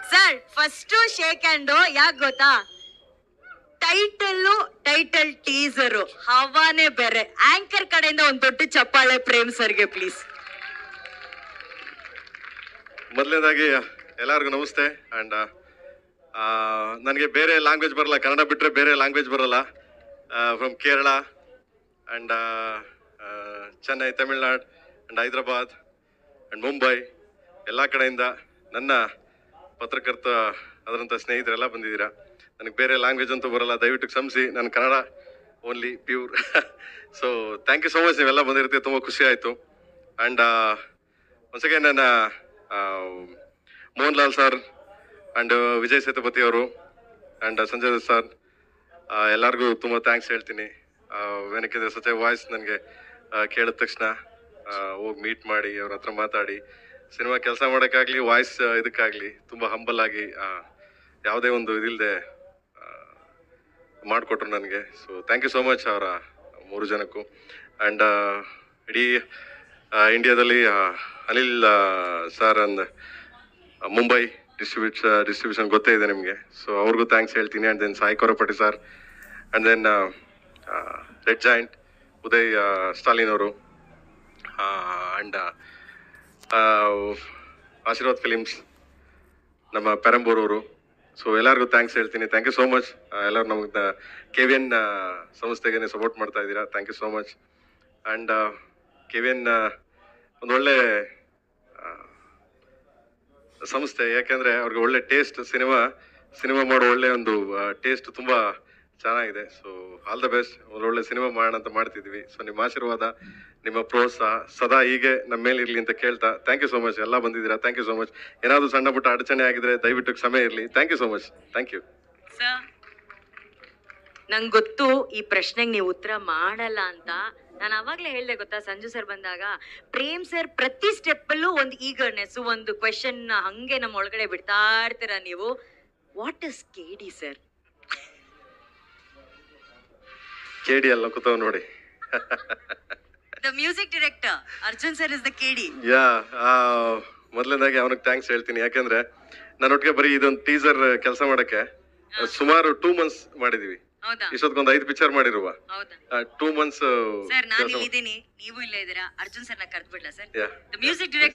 sir first shake hand ಯಾಕೆ ಗೊತ್ತಾ title title teaser ಹವಾನೇ ಬೇರೆ ಆಂಕರ್ ಕಡೆಯಿಂದ ಒಂದ್ ದೊಡ್ಡ ಚಪ್ಪಾಳೆ ಪ್ರೇಮ್ ಸರ್ಗೆ ಪ್ಲೀಸ್ ಮೊದಲನೇದಾಗಿ ಎಲ್ಲರಿಗೂ ನಮಸ್ತೆ ಆ್ಯಂಡ್ ನನಗೆ ಬೇರೆ ಲ್ಯಾಂಗ್ವೇಜ್ ಬರಲ್ಲ ಕನ್ನಡ ಬಿಟ್ಟರೆ ಬೇರೆ ಲ್ಯಾಂಗ್ವೇಜ್ ಬರಲ್ಲ from Kerala and Chennai Tamil Nadu and Hyderabad and Mumbai ಎಲ್ಲ ಕಡೆಯಿಂದ ನನ್ನ ಪತ್ರಕರ್ತ ಅದರಂಥ ಸ್ನೇಹಿತರೆಲ್ಲ ಬಂದಿದ್ದೀರಾ ನನಗೆ ಬೇರೆ ಲ್ಯಾಂಗ್ವೇಜ್ ಅಂತೂ ಬರಲ್ಲ ದಯವಿಟ್ಟು ಕ್ಷಮಿಸಿ ನಾನು Kannada only pure so thank you so much ನೀವೆಲ್ಲ ಬಂದಿರ್ತೀವಿ ತುಂಬ ಖುಷಿ ಆಯಿತು ಆ್ಯಂಡ್ once again ನನ್ನ ಆ, ಮೋಹನ್ ಲಾಲ್ ಸರ್ ಆ್ಯಂಡ್ ವಿಜಯ್ ಸೇತುಪತಿ ಅವರು ಆ್ಯಂಡ್ ಸಂಜಯ್ ದತ್ ಸರ್ ಎಲ್ಲರಿಗೂ ತುಂಬ ಥ್ಯಾಂಕ್ಸ್ ಹೇಳ್ತೀನಿ ಏನಕ್ಕಿದೆ ಸಚ್ ವಾಯ್ಸ್ ನನಗೆ ಕೇಳಿದ ತಕ್ಷಣ ಹೋಗಿ ಮೀಟ್ ಮಾಡಿ ಅವ್ರ ಹತ್ರ ಮಾತಾಡಿ ಸಿನಿಮಾ ಕೆಲಸ ಮಾಡೋಕ್ಕಾಗಲಿ ವಾಯ್ಸ್ ಇದಕ್ಕಾಗಲಿ ತುಂಬ ಹಂಬಲ್ ಆಗಿ ಆ, ಯಾವುದೇ ಒಂದು ಇದಿಲ್ಲದೆ ಮಾಡಿಕೊಟ್ರು ನನಗೆ so thank you so much ಅವರ ಮೂರು ಜನಕ್ಕೂ ಆ್ಯಂಡ್ ಇಡೀ ಆ, ಇಂಡಿಯಾದಲ್ಲಿ ಆ, ಅನಿಲ್ ಸರ್ ಅಂದ್ ಮುಂಬೈ ಡಿಸ್ಟ್ರಿಬ್ಯೂಟ್ ಡಿಸ್ಟ್ರಿಬ್ಯೂಷನ್ ಗೊತ್ತೇ ಇದೆ ನಿಮಗೆ ಸೊ ಅವ್ರಿಗೂ ಥ್ಯಾಂಕ್ಸ್ ಹೇಳ್ತೀನಿ and then Sai Korapatti sir and then Red Giant Udhay ಆ, ಸ್ಟಾಲಿನ್ ಅವರು ಆ್ಯಂಡ್ ಆಶೀರ್ವಾದ್ ಫಿಲಿಮ್ಸ್ ನಮ್ಮ ಪೆರಂಬೂರ್ ಅವರು ಸೊ ಎಲ್ಲರಿಗೂ ಥ್ಯಾಂಕ್ಸ್ ಹೇಳ್ತೀನಿ ಥ್ಯಾಂಕ್ ಯು ಸೋ ಮಚ್ ಎಲ್ಲರೂ ನಮಗೆ ಕೆ ವಿ ಎನ್ ಸಂಸ್ಥೆಗೆ ಸಪೋರ್ಟ್ ಮಾಡ್ತಾ ಇದ್ದೀರಾ thank you so much and K V N ಒಂದು ಒಳ್ಳೆ ಆ, ಸಂಸ್ಥೆ ಯಾಕೆಂದ್ರೆ ಅವ್ರಿಗೆ ಒಳ್ಳೆ ಟೇಸ್ಟ್ ಸಿನಿಮಾ ಸಿನಿಮಾ ಮಾಡೋ ಒಳ್ಳೆ ಒಂದು ಟೇಸ್ಟ್ ತುಂಬಾ ಚೆನ್ನಾಗಿದೆ ಸೊ ಆಲ್ ದ ಬೆಸ್ಟ್ ಒಳ್ಳೆ ಸಿನಿಮಾ ಮಾಡೋಣ ಅಂತ ಮಾಡ್ತಿದ್ವಿ ಸೊ ನಿಮ್ಮ ಆಶೀರ್ವಾದ ನಿಮ್ಮ ಪ್ರೋತ್ಸಾಹ ಸದಾ ಹೀಗೆ ನಮ್ಮ ಮೇಲೆ ಇರ್ಲಿ ಅಂತ ಕೇಳ್ತಾ ಥ್ಯಾಂಕ್ ಯು ಸೋ ಮಚ್ ಎಲ್ಲ ಬಂದಿದ್ದೀರಾ ಥ್ಯಾಂಕ್ ಯು ಸೋ ಮಚ್ ಏನಾದರೂ ಸಣ್ಣ ಪುಟ್ಟ ಅಡಚಣೆ ಆಗಿದ್ರೆ ದಯವಿಟ್ಟು ಕ್ಷಮೆ ಇರಲಿ thank you so much thank you sir ನಂಗೆ ಗೊತ್ತು ಈ ಪ್ರಶ್ನೆಗೆ ನೀವು ಉತ್ತರ ಮಾಡಲ್ಲ ಅಂತ ನಾನು ಅವಾಗ್ಲೇ ಹೇಳ್ದೆ ಗೊತ್ತಾ ಸಂಜು ಸರ್ ಬಂದಾಗ ಪ್ರೇಮ್ ಸರ್ ಪ್ರತಿ ಸ್ಟೆಪ್ಪಲ್ಲೂ ಒಂದು ಈಗರ್ನೆಸ್ ಒಂದು ಕ್ವೆಶನ್ ಹಂಗೆ ನಮ್ಮ ಒಳಗಡೆ ಬಿಡ್ತಾ ಇರ್ತೀರಾ ನೀವು what is K D sir K D ಎಲ್ಲ ಕೂತವ್ ನೋಡಿ the music director Arjun sir is the K D ಯಾ ಮೊದಲನೇದಾಗಿ ಅವನಿಗೆ ಥ್ಯಾಂಕ್ಸ್ ಹೇಳ್ತೀನಿ ಯಾಕೆಂದ್ರೆ ನನ್ನೊಟ್ಟಿಗೆ ಬರೀ ಇದೊಂದು ಟೀಸರ್ ಕೆಲಸ ಮಾಡಕ್ಕೆ ಸುಮಾರು ಟೂ ಮಂತ್ಸ್ ಮಾಡಿದೀವಿ ಹೌದಾ ಇಷ್ಟೊತ್ಕೊಂದು ಐದು ಪಿಕ್ಚರ್ ಮಾಡಿರುವ ಹೌದಾ ಟೂ ಮಂತ್ಸ್ ಸರ್ ನಾನು ಇಲ್ಲಿದ್ದೀನಿ ನೀವು ಇಲ್ಲೇ ಇದ್ದೀರಾ ಅರ್ಜುನ್ ಸರ್ನ ಕರೆದ್ಬಿಡ್ಲಾ ಸರ್ ಯಾ ದ ಮ್ಯೂಸಿಕ್ ಡೈರೆಕ್ಟರ್